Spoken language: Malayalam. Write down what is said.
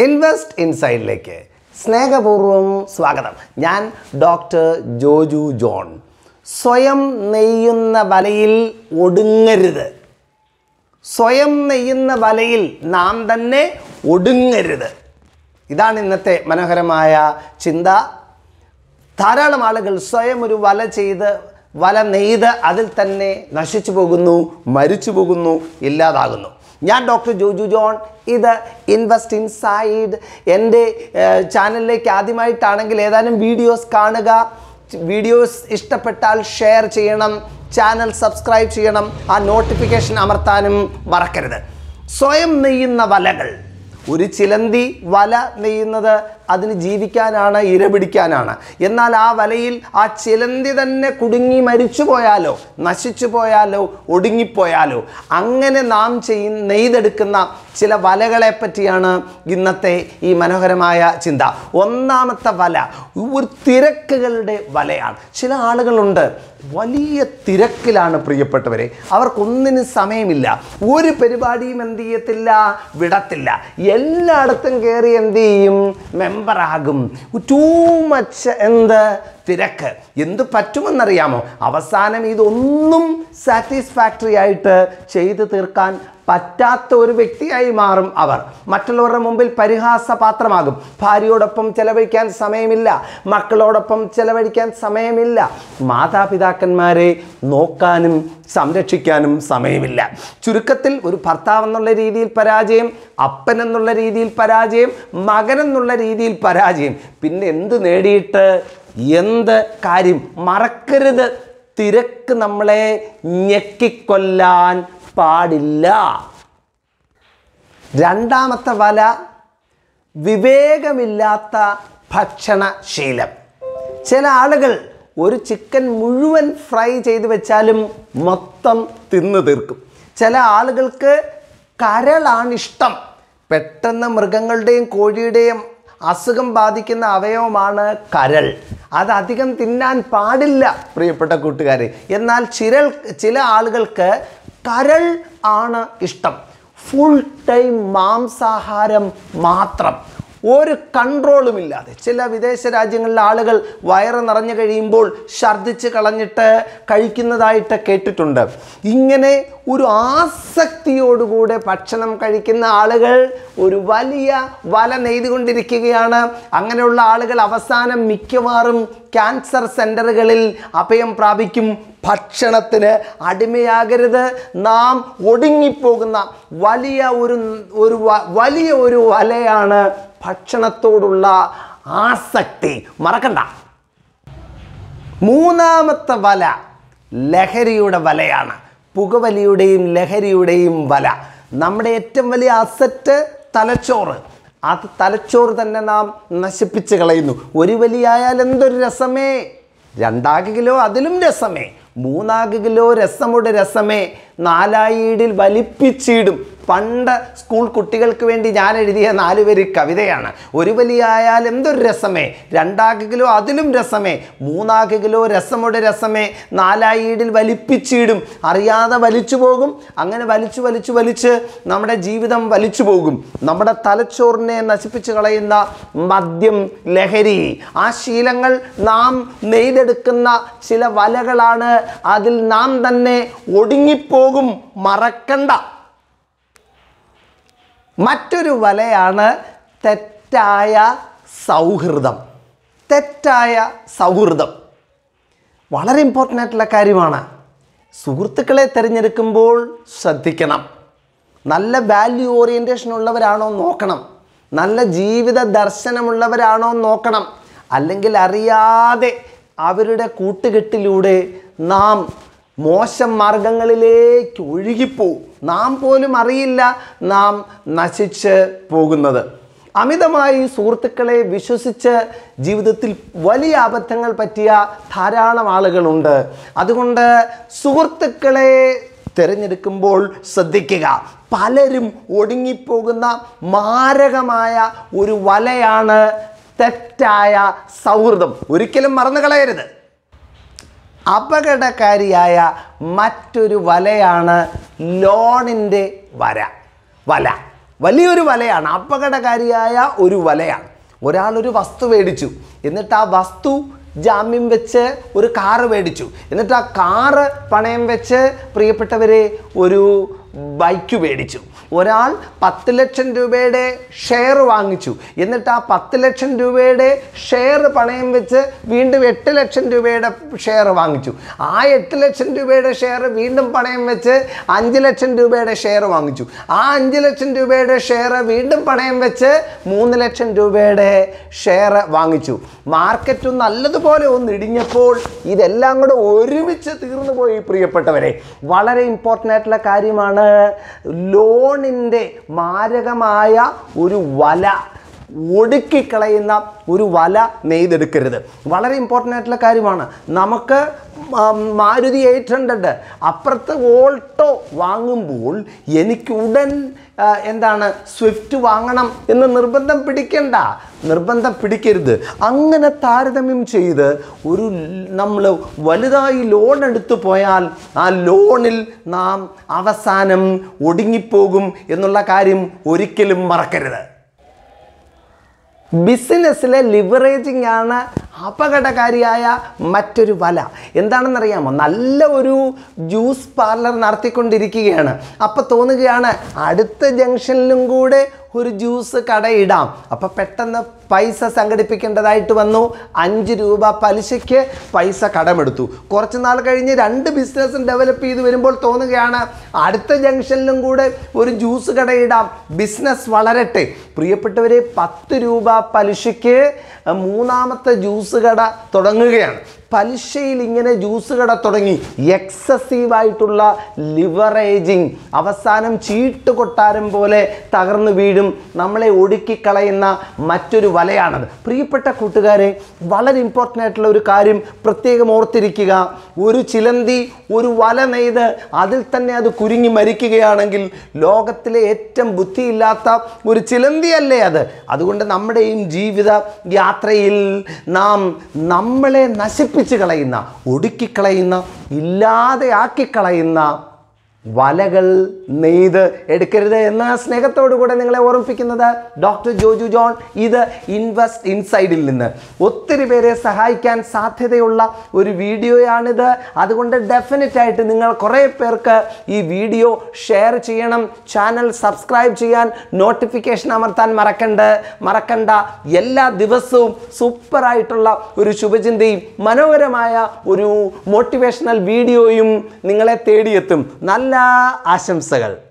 ഇൻവെസ്റ്റ് ഇൻസൈഡിലേക്ക് സ്നേഹപൂർവ്വം സ്വാഗതം ഞാൻ ഡോക്ടർ ജോജു ജോൺ സ്വയം നെയ്യുന്ന വലയിൽ ഒടുങ്ങരുത് സ്വയം നെയ്യുന്ന വലയിൽ നാം തന്നെ ഒടുങ്ങരുത് ഇതാണ് ഇന്നത്തെ മനോഹരമായ ചിന്ത ധാരാളം ആളുകൾ സ്വയം ഒരു വല ചെയ്ത് വല നെയ്ത് അതിൽ തന്നെ നശിച്ചു പോകുന്നു മരിച്ചു പോകുന്നു ഇല്ലാതാകുന്നു ഞാൻ ഡോക്ടർ ജോജു ജോൺ ഇത് ഇൻവെസ്റ്റ് ഇൻസൈഡ് എൻ്റെ ഏഹ്, ചാനലിലേക്ക് ആദ്യമായിട്ടാണെങ്കിൽ ഏതാനും വീഡിയോസ് കാണുക വീഡിയോസ് ഇഷ്ടപ്പെട്ടാൽ ഷെയർ ചെയ്യണം ചാനൽ സബ്സ്ക്രൈബ് ചെയ്യണം ആ നോട്ടിഫിക്കേഷൻ അമർത്താനും മറക്കരുത് സ്വയം നെയ്യുന്ന വലകൾ ഒരു ചിലന്തി വല നെയ്യുന്നത് അതിന് ജീവിക്കാനാണ് ഇര പിടിക്കാനാണ് എന്നാൽ ആ വലയിൽ ആ ചിലന്തി തന്നെ കുടുങ്ങി മരിച്ചു പോയാലോ നശിച്ചു പോയാലോ ഒടുങ്ങിപ്പോയാലോ അങ്ങനെ നാം ചെയ്യ നെയ്തെടുക്കുന്ന ചില വലകളെ പറ്റിയാണ് ഇന്നത്തെ ഈ മനോഹരമായ ചിന്ത ഒന്നാമത്തെ വല ഒരു തിരക്കുകളുടെ വലയാണ് ചില ആളുകളുണ്ട് വലിയ തിരക്കിലാണ് പ്രിയപ്പെട്ടവരെ അവർക്കൊന്നിനും സമയമില്ല ഒരു പരിപാടിയും എന്ത് ചെയ്യത്തില്ല വിടത്തില്ല എല്ലായിടത്തും കയറി എന്ത് ചെയ്യും മെമ്പറാകും ടൂ മച്ച് എന്ത് തിരക്ക് എന്ത് പറ്റുമെന്നറിയാമോ അവസാനം ഇതൊന്നും സാറ്റിസ്ഫാക്ടറി ആയിട്ട് ചെയ്തു തീർക്കാൻ പറ്റാത്ത ഒരു വ്യക്തിയായി മാറും അവർ മറ്റുള്ളവരുടെ മുമ്പിൽ പരിഹാസ പാത്രമാകും ഭാര്യയോടൊപ്പം ചെലവഴിക്കാൻ സമയമില്ല മക്കളോടൊപ്പം ചെലവഴിക്കാൻ സമയമില്ല മാതാപിതാക്കന്മാരെ നോക്കാനും സംരക്ഷിക്കാനും സമയമില്ല ചുരുക്കത്തിൽ ഒരു ഭർത്താവ് എന്നുള്ള രീതിയിൽ പരാജയം അപ്പൻ എന്നുള്ള രീതിയിൽ പരാജയം മകൻ എന്നുള്ള രീതിയിൽ പരാജയം പിന്നെ എന്ത് നേടിയിട്ട് എന്ത് കാര്യം മറക്കരുത് തിരക്ക് നമ്മളെ ഞെക്കിക്കൊല്ലാൻ പാടില്ല രണ്ടാമത്തെ വല വിവേകമില്ലാത്ത ഭക്ഷണശീലം ചില ആളുകൾ ഒരു ചിക്കൻ മുഴുവൻ ഫ്രൈ ചെയ്ത് വെച്ചാലും മൊത്തം തിന്നു തീർക്കും ചില ആളുകൾക്ക് കരളാണ് ഇഷ്ടം പെട്ടെന്ന് മൃഗങ്ങളുടെയും കോഴിയുടെയും അസുഖം ബാധിക്കുന്ന അവയവമാണ് കരൾ അത് അധികം തിന്നാൻ പാടില്ല പ്രിയപ്പെട്ട കൂട്ടുകാരെ എന്നാൽ ചില ചില ആളുകൾക്ക് കരൾ ആണ് ഇഷ്ടം ഫുൾ ടൈം മാംസാഹാരം മാത്രം ഒരു കൺട്രോളുമില്ലാതെ ചില വിദേശ രാജ്യങ്ങളിലെ ആളുകൾ വയറ് നിറഞ്ഞു കഴിയുമ്പോൾ ഛർദ്ദിച്ച് കളഞ്ഞിട്ട് കഴിക്കുന്നതായിട്ട് കേട്ടിട്ടുണ്ട് ഇങ്ങനെ ഒരു ആസക്തിയോടുകൂടെ ഭക്ഷണം കഴിക്കുന്ന ആളുകൾ ഒരു വലിയ വല നെയ്തുകൊണ്ടിരിക്കുകയാണ് അങ്ങനെയുള്ള ആളുകൾ അവസാനം മിക്കവാറും ക്യാൻസർ സെൻ്ററുകളിൽ അഭയം പ്രാപിക്കും ഭക്ഷണത്തിന് അടിമയാകരുത് നാം ഒടുങ്ങിപ്പോകുന്ന വലിയ ഒരു ഒരു വ- വലിയ ഒരു വലയാണ് ഭക്ഷണത്തോടുള്ള ആസക്തി മറക്കണ്ട മൂന്നാമത്തെ വല ലഹരിയുടെ വലയാണ് പുകവലിയുടെയും ലഹരിയുടെയും വല നമ്മുടെ ഏറ്റവും വലിയ അസറ്റ് തലച്ചോറ് അത് തലച്ചോറ് തന്നെ നാം നശിപ്പിച്ച് കളയുന്നു ഒരു വലിയായാൽ എന്തൊരു രസമേ രണ്ടാക് കിലോ അതിലും രസമേ മൂന്നാക് കിലോ രസമുടെ രസമേ നാലായിടിൽ വലിപ്പിച്ചിടും പണ്ട് സ്കൂൾ കുട്ടികൾക്ക് വേണ്ടി ഞാൻ എഴുതിയ നാല് വരി കവിതയാണ് ഒരു വലിയായാൽ എന്തൊരു രസമേ രണ്ടാക് കിലോ അതിലും രസമേ മൂന്നാക് കിലോ രസമുടെ രസമേ നാലായിടിൽ വലിപ്പിച്ചിടും അറിയാതെ വലിച്ചു പോകും അങ്ങനെ വലിച്ചു വലിച്ചു വലിച്ച് നമ്മുടെ ജീവിതം വലിച്ചു പോകും നമ്മുടെ തലച്ചോറിനെ നശിപ്പിച്ച് കളയുന്ന മദ്യം ലഹരി ആ ശീലങ്ങൾ നാം നെയ്തെടുക്കുന്ന ചില വലകളാണ് അതിൽ നാം തന്നെ ഒടുങ്ങിപ്പോകും മറക്കണ്ട മറ്റൊരു വലയാണ് തെറ്റായ സൗഹൃദം തെറ്റായ സൗഹൃദം വളരെ ഇമ്പോർട്ടൻ്റ് ആയിട്ടുള്ള കാര്യമാണ് സുഹൃത്തുക്കളെ തിരഞ്ഞെടുക്കുമ്പോൾ ശ്രദ്ധിക്കണം നല്ല വാല്യൂ ഓറിയൻറ്റേഷൻ ഉള്ളവരാണോ നോക്കണം നല്ല ജീവിത ദർശനമുള്ളവരാണോ നോക്കണം അല്ലെങ്കിൽ അറിയാതെ അവരുടെ കൂട്ടുകെട്ടിലൂടെ നാം മോശം മാർഗങ്ങളിലേക്ക് ഒഴുകിപ്പോവും നാം പോലും അറിയില്ല നാം നശിച്ച് പോകുന്നത് അമിതമായി സുഹൃത്തുക്കളെ വിശ്വസിച്ച് ജീവിതത്തിൽ വലിയ അബദ്ധങ്ങൾ പറ്റിയ ധാരാളം ആളുകളുണ്ട് അതുകൊണ്ട് സുഹൃത്തുക്കളെ തിരഞ്ഞെടുക്കുമ്പോൾ ശ്രദ്ധിക്കുക പലരും ഒടുങ്ങിപ്പോകുന്ന മാരകമായ ഒരു വലയാണ് തെറ്റായ സൗഹൃദം ഒരിക്കലും മറന്നു കളയരുത് അപകടകാരിയായ മറ്റൊരു വലയാണ് ലോണിൻ്റെ വര വല വലിയൊരു വലയാണ് അപകടകാരിയായ ഒരു വലയാണ് ഒരാൾ ഒരു വസ്തു മേടിച്ചു എന്നിട്ട് ആ വസ്തു ജാമ്യം വെച്ച് ഒരു കാറ് മേടിച്ചു എന്നിട്ട് ആ കാറ് പണയം വെച്ച് പ്രിയപ്പെട്ടവരെ ഒരു ബൈക്ക് മേടിച്ചു ഒരാൾ പത്ത് ലക്ഷം രൂപയുടെ ഷെയർ വാങ്ങിച്ചു എന്നിട്ട് ആ പത്ത് ലക്ഷം രൂപയുടെ ഷെയർ പണയം വെച്ച് വീണ്ടും എട്ട് ലക്ഷം രൂപയുടെ ഷെയർ വാങ്ങിച്ചു ആ എട്ട് ലക്ഷം രൂപയുടെ ഷെയർ വീണ്ടും പണയം വെച്ച് അഞ്ച് ലക്ഷം രൂപയുടെ ഷെയർ വാങ്ങിച്ചു ആ അഞ്ച് ലക്ഷം രൂപയുടെ ഷെയർ വീണ്ടും പണയം വെച്ച് മൂന്ന് ലക്ഷം രൂപയുടെ ഷെയർ വാങ്ങിച്ചു മാർക്കറ്റ് നല്ലതുപോലെ ഒന്ന് ഇടിഞ്ഞപ്പോൾ ഇതെല്ലാം കൂടെ ഒരുമിച്ച് തീർന്നു പോയി പ്രിയപ്പെട്ടവരെ വളരെ ഇമ്പോർട്ടൻ്റ് ആയിട്ടുള്ള കാര്യമാണ് ലോണിൻ്റെ മാരകമായ ഒരു വല ഒടുക്കിക്കളയുന്ന ഒരു വല നെയ്തെടുക്കരുത് വളരെ ഇമ്പോർട്ടൻ്റ് ആയിട്ടുള്ള കാര്യമാണ് നമുക്ക് ഉം, മാരുതി എയ്റ്റ് ഹൺഡ്രഡ് അപ്പുറത്ത് ഓൾട്ടോ വാങ്ങുമ്പോൾ എനിക്ക് ഉടൻ ആ, എന്താണ് സ്വിഫ്റ്റ് വാങ്ങണം എന്ന് നിർബന്ധം പിടിക്കണ്ട നിർബന്ധം പിടിക്കരുത് അങ്ങനെ താരതമ്യം ചെയ്ത് ഒരു നമ്മൾ വലുതായി ലോൺ എടുത്തു പോയാൽ ആ ലോണിൽ നാം അവസാനം ഒടുങ്ങിപ്പോകും എന്നുള്ള കാര്യം ഒരിക്കലും മറക്കരുത് ബിസിനസ്സിലെ ലിവറേജിംഗ് ആണ് അപകടകാരിയായ മറ്റൊരു വല എന്താണെന്നറിയാമോ നല്ല ഒരു ജ്യൂസ് പാർലർ നടത്തിക്കൊണ്ടിരിക്കുകയാണ് അപ്പോൾ തോന്നുകയാണ് അടുത്ത ജംഗ്ഷനിലും കൂടെ ഒരു ജ്യൂസ് കടയിടാം അപ്പോൾ പെട്ടെന്ന് പൈസ സംഘടിപ്പിക്കേണ്ടതായിട്ട് വന്നു അഞ്ച് രൂപ പലിശയ്ക്ക് പൈസ കടമെടുത്തു കുറച്ച് നാൾ കഴിഞ്ഞ് രണ്ട് ബിസിനസ്സും ഡെവലപ്പ് ചെയ്ത് വരുമ്പോൾ തോന്നുകയാണ് അടുത്ത ജംഗ്ഷനിലും കൂടെ ഒരു ജ്യൂസ് കടയിടാം ബിസിനസ് വളരട്ടെ പ്രിയപ്പെട്ടവരെ പത്ത് രൂപ പലിശയ്ക്ക് മൂന്നാമത്തെ ജ്യൂസ് കട തുടങ്ങുകയാണ് പലിശയിൽ ഇങ്ങനെ ജ്യൂസ് കട തുടങ്ങി എക്സസീവായിട്ടുള്ള ലിവറേജിങ് അവസാനം ചീട്ട് കൊട്ടാരം പോലെ തകർന്നു വീഴും നമ്മളെ ഒടുക്കിക്കളയുന്ന മറ്റൊരു വലയാണത് പ്രിയപ്പെട്ട കൂട്ടുകാരെ വളരെ ഇമ്പോർട്ടൻ്റ് ആയിട്ടുള്ള ഒരു കാര്യം പ്രത്യേകം ഓർത്തിരിക്കുക ഒരു ചിലന്തി ഒരു വല നെയ്ത് അതിൽ തന്നെ അത് കുരുങ്ങി മരിക്കുകയാണെങ്കിൽ ലോകത്തിലെ ഏറ്റവും ബുദ്ധിയില്ലാത്ത ഒരു ചിലന്തിയല്ലേ അത് അതുകൊണ്ട് നമ്മുടെയും ജീവിത യാത്രയിൽ നാം നമ്മളെ നശിപ്പിച്ച് കളയുന്ന ഒടുക്കിക്കളയുന്ന ഇല്ലാതെയാക്കിക്കളയുന്ന വലകൾ നെയ്ത് എടുക്കരുത് എന്ന സ്നേഹത്തോടു കൂടെ നിങ്ങളെ ഓർമ്മിപ്പിക്കുന്നത് ഡോക്ടർ ജോജു ജോൺ ഇത് ഇൻവെസ്റ്റ് ഇൻസൈഡിൽ നിന്ന് ഒത്തിരി പേരെ സഹായിക്കാൻ സാധ്യതയുള്ള ഒരു വീഡിയോയാണിത് അതുകൊണ്ട് ഡെഫിനറ്റ് ആയിട്ട് നിങ്ങൾ കുറേ പേർക്ക് ഈ വീഡിയോ ഷെയർ ചെയ്യണം ചാനൽ സബ്സ്ക്രൈബ് ചെയ്യാൻ നോട്ടിഫിക്കേഷൻ അമർത്താൻ മറക്കണ്ട മറക്കണ്ട എല്ലാ ദിവസവും സൂപ്പറായിട്ടുള്ള ഒരു ശുഭചിന്തയും മനോഹരമായ ഒരു മോട്ടിവേഷണൽ വീഡിയോയും നിങ്ങളെ തേടിയെത്തും നല്ല ആശംസകൾ